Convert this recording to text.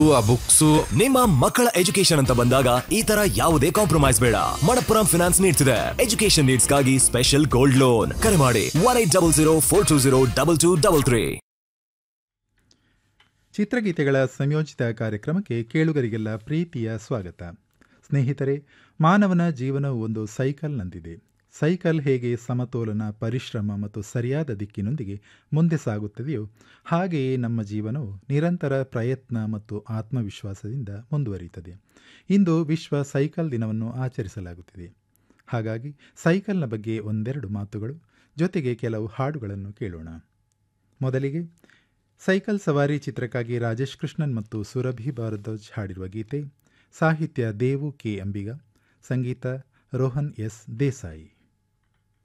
ಆ ಬುಕ್ಸು ನಿಮ್ಮ ಮಕ್ಕಳ ಎಜುಕೇಶನ್ ಅಂತ ಬಂದಾಗ ಈ ತರ ಯಾವುದೇ ಕಾಂಪ್ರಮೈಸ್ ಬೇಡ ಮಣಪ್ಪುರಂ ಫಿನಾನ್ಸ್ ನೀಡ್ಸ್ ಇದೆ ಎಜುಕೇಶನ್ ನೀಡ್ಸ್ ಗಾಗಿ ಸ್ಪೆಷಲ್ ಗೋಲ್ಡ್ ಲೋನ್ ಕರೆ ಮಾಡಿ one eight double zero four two zero double two double three ಚಿತ್ರಗೀತೆಗಳ ಸಂಯೋಜಿತ ಕಾರ್ಯಕ್ರಮಕ್ಕೆ ಕೇಳುಗರಿಗೆಲ್ಲ ಪ್ರೀತಿಯ ಸ್ವಾಗತ ಸ್ನೇಹಿತರೆ ಮಾನವನ ಜೀವನವು ಒಂದು ಸೈಕಲ್ನಂತಿದೆ ಸೈಕಲ್ ಹೇಗೆ ಸಮತೋಲನ ಪರಿಶ್ರಮ ಮತ್ತು ಸರಿಯಾದ ದಿಕ್ಕಿನೊಂದಿಗೆ ಮುಂದೆ ಸಾಗುತ್ತದೆಯೋ ಹಾಗೆಯೇ ನಮ್ಮ ಜೀವನವು ನಿರಂತರ ಪ್ರಯತ್ನ ಮತ್ತು ಆತ್ಮವಿಶ್ವಾಸದಿಂದ ಮುಂದುವರಿಯುತ್ತದೆ ಇಂದು ವಿಶ್ವ ಸೈಕಲ್ ದಿನವನ್ನು ಆಚರಿಸಲಾಗುತ್ತಿದೆ ಹಾಗಾಗಿ ಸೈಕಲ್ನ ಬಗ್ಗೆ ಒಂದೆರಡು ಮಾತುಗಳು ಜೊತೆಗೆ ಕೆಲವು ಹಾಡುಗಳನ್ನು ಕೇಳೋಣ ಮೊದಲಿಗೆ ಸೈಕಲ್ ಸವಾರಿ ಚಿತ್ರಕ್ಕಾಗಿ ರಾಜೇಶ್ ಕೃಷ್ಣನ್ ಮತ್ತು ಸುರಭಿ ಭಾರದ್ವಾಜ್ ಹಾಡಿರುವ ಗೀತೆ ಸಾಹಿತ್ಯ ದೇವು ಕೆ ಅಂಬಿಗ ಸಂಗೀತ ರೋಹನ್ ಎಸ್ ದೇಸಾಯಿ